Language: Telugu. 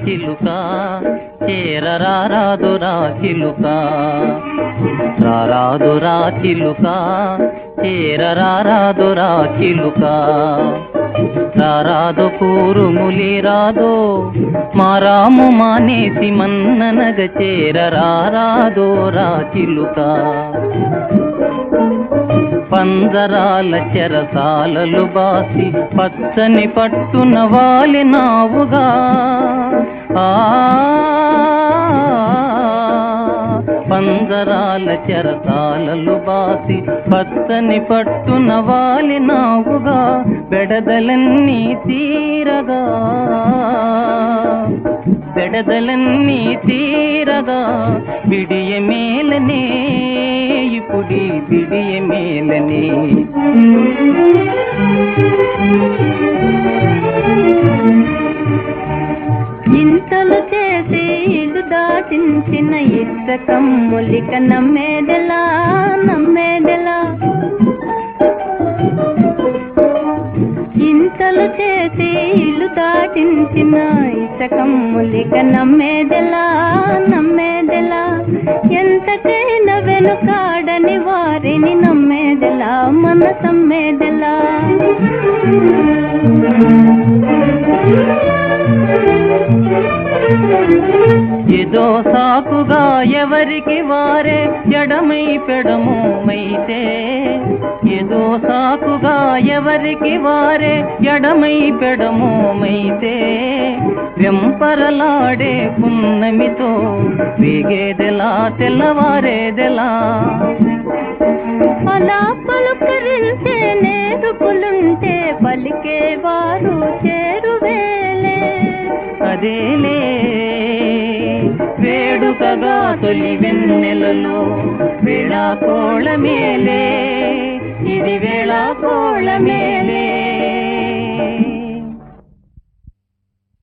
చిలుక చేరరాదురా చిలుక రారాదురా చిలుక చేరరాదురా చిలుక రారాదు కూరుములి రాదో మారాము మానేసి మన్ననగ చేరరాదో రా చిలుక పంజరాల చెరసాలలు బాసి పచ్చని పట్టున వాలినావుగా ఆ పంజరాల చెరసాలలు బాసి పచ్చని పట్టున వాలినావుగా బెడదలన్నీ తీరగా బెడదలన్నీ తీరగా బిడియ మేలనే ఇప్పుడి బిడియ మేలనే ఇంతలు చేసి ఇల్లు దాచించిన ఇష్టకమ్ములిక నమ్మేదెలా నమ్మేదెలా ఇంతలు చేసి ఇల్లు దాటించిన ఇష్టకమ్ములిక నమ్మేదెలా నమ్మేదెలా ఎంతకైనా వెనుకాడని వారిని నమ్మేదెలా మన సమ్మేదెలా ఏదో సాకుగా ఎవరికి వారే ఎడమై పెడమోమైతే ఏదో సాకుగా ఎవరికి వారే ఎడమై పెడమోమైతే వెంపరలాడే పున్నమితో వేగేదెలా తెల్లవారేదెలా అలా పలుకరించే నేరుపులుంటే పలికేవారు చేరువేలే అదేలే వేడుకగా తొలి వెన్నెలలో వేళా కోళమేలే ఇది వేళా కోళమేలే